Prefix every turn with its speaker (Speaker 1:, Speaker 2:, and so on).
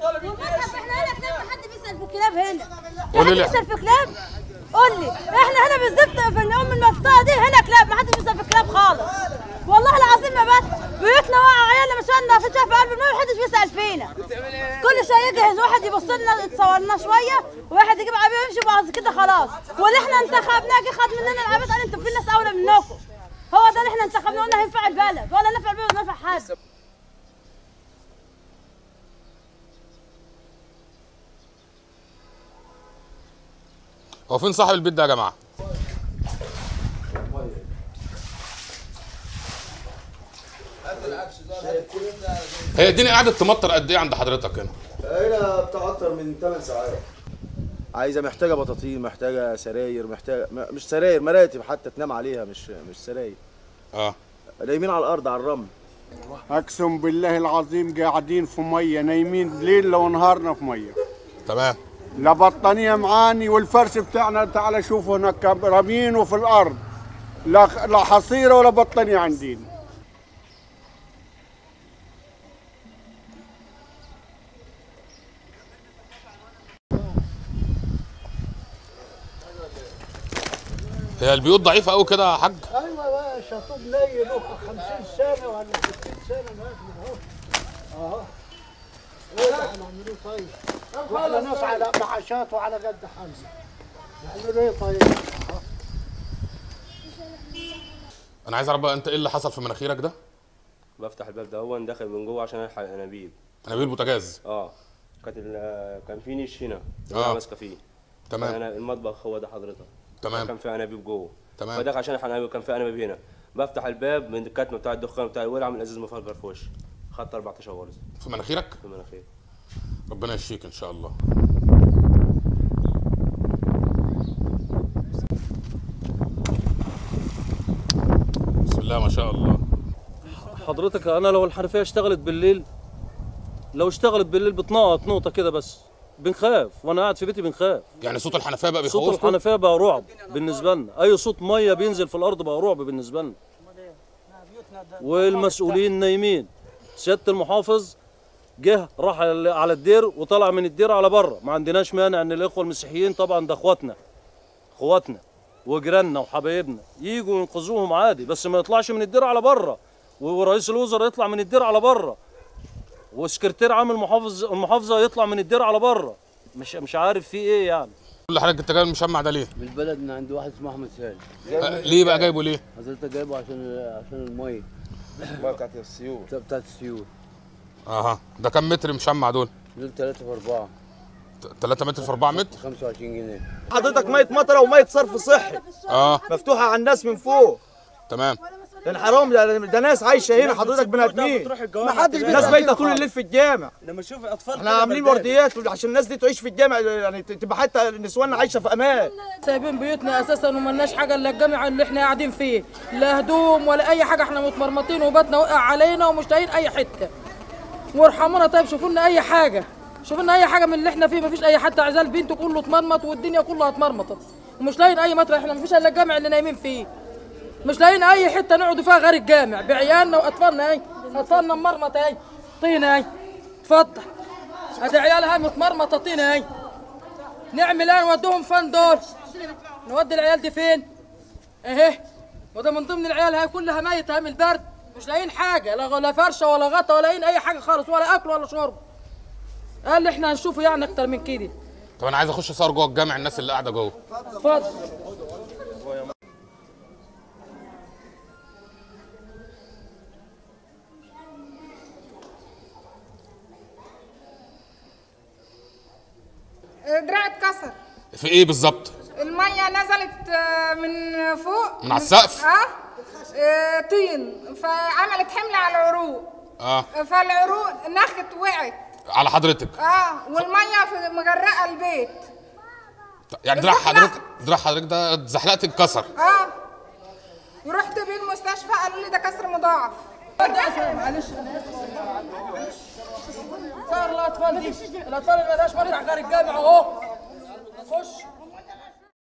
Speaker 1: للاسف احنا هنا كلاب ما حد بيسال في الكلاب هنا في
Speaker 2: قولي
Speaker 1: حد
Speaker 2: لي.
Speaker 1: بيسال في كلاب قول لي احنا هنا بالظبط في ام المنطقه دي هنا كلاب ما حدش بيسال في الكلاب خالص والله العظيم ما بس بيوتنا واقعه عيالنا مش عندنا في في قلب الماء ما حدش بيسال فينا كل شويه يجهز واحد يبص لنا يتصورنا شويه وواحد يجيب عربيه ويمشي بعض كده خلاص واللي احنا انتخبناه جه خد مننا العربيه قال انتوا في ناس اولى منكم هو ده اللي احنا انتخبناه قلنا هينفع البلد ولا نفع البلد ولا نفع حد
Speaker 2: هو فين صاحب البيت ده يا جماعه هي الدنيا قعدت تمطر قد ايه عند حضرتك هنا
Speaker 3: هنا بتاع اكتر من 8 ساعات عايزه محتاجه بطاطين محتاجه سراير محتاجه م- مش سراير مراتب حتى تنام عليها مش مش سراير
Speaker 2: اه
Speaker 3: نايمين على الارض على الرمل
Speaker 4: اقسم بالله العظيم قاعدين في ميه نايمين ليل ونهارنا في ميه
Speaker 2: تمام
Speaker 4: لا بطانيه معاني والفرش بتاعنا تعال شوفوا هناك رامينه في الارض لا لا حصيره ولا بطانيه عندنا
Speaker 2: هي البيوت ضعيفه قوي كده يا حاج
Speaker 5: ايوه بقى شطوب ني له 50 سنه ولا 60 سنه مات من اهو اهو ايه اللي هنعملوه طيب؟ واحنا ناس على معاشات وعلى قد حالنا نعملوا ايه طيب؟ أهو.
Speaker 2: انا عايز اعرف بقى انت ايه اللي حصل في مناخيرك ده
Speaker 6: بفتح الباب ده هو داخل من جوه عشان الحق الانابيب
Speaker 2: انابيب بوتاجاز
Speaker 6: اه كانت ال- كان في نيش هنا
Speaker 2: آه.
Speaker 6: آه. ماسكه فيه
Speaker 2: تمام
Speaker 6: انا المطبخ هو ده حضرتك
Speaker 2: تمام.
Speaker 6: كان في انابيب جوه
Speaker 2: تمام.
Speaker 6: فداخل عشان الحق الانابيب كان في انابيب هنا بفتح الباب من الكتمه بتاع الدخان بتاعي ولع من الازاز مفجر في وشي خدت 14 غرزه
Speaker 2: في مناخيرك
Speaker 6: في مناخيري
Speaker 2: ربنا يشفيك ان شاء الله بسم الله ما شاء الله
Speaker 7: حضرتك انا لو الحنفيه اشتغلت بالليل لو اشتغلت بالليل بتنقط نقطه كده بس بنخاف وانا قاعد في بيتي بنخاف
Speaker 2: يعني صوت الحنفيه بقى
Speaker 7: صوت
Speaker 2: بيخوفكم
Speaker 7: الحنفيه بقى رعب بالنسبه لنا اي صوت ميه بينزل في الارض بقى رعب بالنسبه لنا والمسؤولين نايمين سياده المحافظ جه راح على على الدير وطلع من الدير على بره ما عندناش مانع ان الاخوه المسيحيين طبعا ده اخواتنا اخواتنا وجيراننا وحبايبنا يجوا ينقذوهم عادي بس ما يطلعش من الدير على بره ورئيس الوزراء يطلع من الدير على بره وسكرتير عام المحافظ المحافظه يطلع من الدير على بره مش مش عارف في ايه يعني
Speaker 2: كل حضرتك انت جاي المشمع ده ليه؟
Speaker 8: من البلد من عند واحد اسمه احمد سالم
Speaker 2: آه، ليه بقى جايبه ليه؟
Speaker 8: حضرتك جايبه عشان عشان الميه
Speaker 3: بتاعت السيول
Speaker 8: بتاعت السيول
Speaker 2: اها ده كام متر مشمع دول؟
Speaker 8: دول 3 في 4
Speaker 2: 3 متر في 4 متر؟
Speaker 8: 25 جنيه
Speaker 3: حضرتك ميه مطره وميه صرف صحي
Speaker 2: اه
Speaker 3: مفتوحه على الناس من فوق
Speaker 2: تمام
Speaker 3: يعني حرام ده, ده ناس عايشه هنا حضرتك بني ادمين
Speaker 5: ما حدش
Speaker 3: ناس بايته طول الليل في الجامع
Speaker 5: لما تشوف اطفال
Speaker 3: احنا عاملين ورديات عشان الناس دي تعيش في الجامع يعني تبقى حتى نسواننا عايشه في امان
Speaker 9: سايبين بيوتنا اساسا وملناش حاجه الا الجامع اللي احنا قاعدين فيه لا هدوم ولا اي حاجه احنا متمرمطين وباتنا وقع علينا ومش لاقيين اي حته وارحمونا طيب شوفوا لنا اي حاجه شوفوا لنا اي حاجه من اللي احنا فيه مفيش اي حتى عزال بنت كله اتمرمط والدنيا كلها اتمرمطت ومش لاقيين اي مطرح احنا مفيش الا الجامع اللي نايمين فيه مش لاقيين اي حته نقعدوا فيها غير الجامع بعيالنا واطفالنا اهي اطفالنا ممرمطه اهي طينه اهي اتفضل ادي عيالها متمرمطه طينه اهي نعمل ايه نودوهم فين دول نودي العيال دي فين اهي وده من ضمن العيال هاي كلها ميتة من البرد مش لاقيين حاجه لا لا فرشه ولا غطا ولا لاقيين اي حاجه خالص ولا اكل ولا شرب قال لي احنا هنشوفه يعني اكتر من كده
Speaker 2: طب انا عايز اخش اصور جوه الجامع الناس اللي قاعده جوه
Speaker 9: اتفضل
Speaker 10: دراعي اتكسر
Speaker 2: في ايه بالظبط؟
Speaker 10: المية نزلت آه، من فوق
Speaker 2: من على السقف؟
Speaker 10: اه آه، طين فعملت حمل على العروق
Speaker 2: اه
Speaker 10: فالعروق نخت وقعت
Speaker 2: على حضرتك
Speaker 10: اه والمية في مجرقة البيت
Speaker 2: يعني دراع
Speaker 10: اتزحلقت.
Speaker 2: حضرتك دراع حضرتك ده اتزحلقت اتكسر
Speaker 10: اه ورحت بيه المستشفى قالوا لي ده كسر مضاعف
Speaker 9: معلش انا اسف صار الاطفال دي الاطفال اللي مالهاش مطرح غير الجامع اهو خش